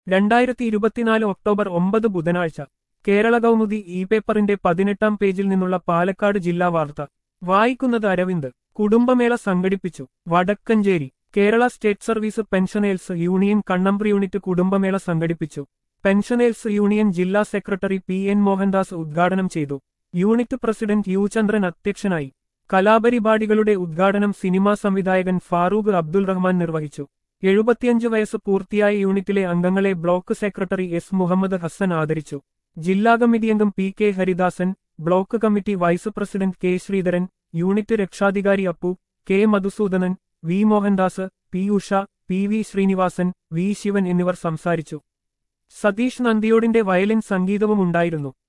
രണ്ടായിരത്തി ഇരുപത്തിനാല് ഒക്ടോബർ ഒമ്പത് ബുധനാഴ്ച കേരള കൗമുദി ഇ പേപ്പറിന്റെ പതിനെട്ടാം പേജിൽ നിന്നുള്ള പാലക്കാട് ജില്ലാ വാർത്ത വായിക്കുന്നത് അരവിന്ദ് കുടുംബമേള സംഘടിപ്പിച്ചു Vadakkencherry Kerala state service pensioners union Kannambra unit കുടുംബമേള സംഘടിപ്പിച്ചു പെൻഷനേഴ്സ് യൂണിയൻ ജില്ലാ സെക്രട്ടറി പി എൻ മോഹൻദാസ് ഉദ്ഘാടനം ചെയ്തു യൂണിറ്റ് പ്രസിഡന്റ് യു ചന്ദ്രൻ അധ്യക്ഷനായി കലാപരിപാടികളുടെ ഉദ്ഘാടനം സിനിമാ സംവിധായകൻ ഫാറൂഖ് അബ്ദുൾ റഹ്മാൻ നിർവഹിച്ചു എഴുപത്തിയഞ്ച് വയസ്സ് പൂർത്തിയായ യൂണിറ്റിലെ അംഗങ്ങളെ block secretary S Muhammad Hasan ആദരിച്ചു ജില്ലാ കമ്മിറ്റി അംഗം P K Haridasan block committee vice president K Sreedharan unit രക്ഷാധികാരി Appu K Madhusoodanan V Mohandas P Usha P V Srinivasan V Sivan എന്നിവർ സംസാരിച്ചു സതീഷ് നന്ദിയോടിന്റെ വയലിൻ സംഗീതവും ഉണ്ടായിരുന്നു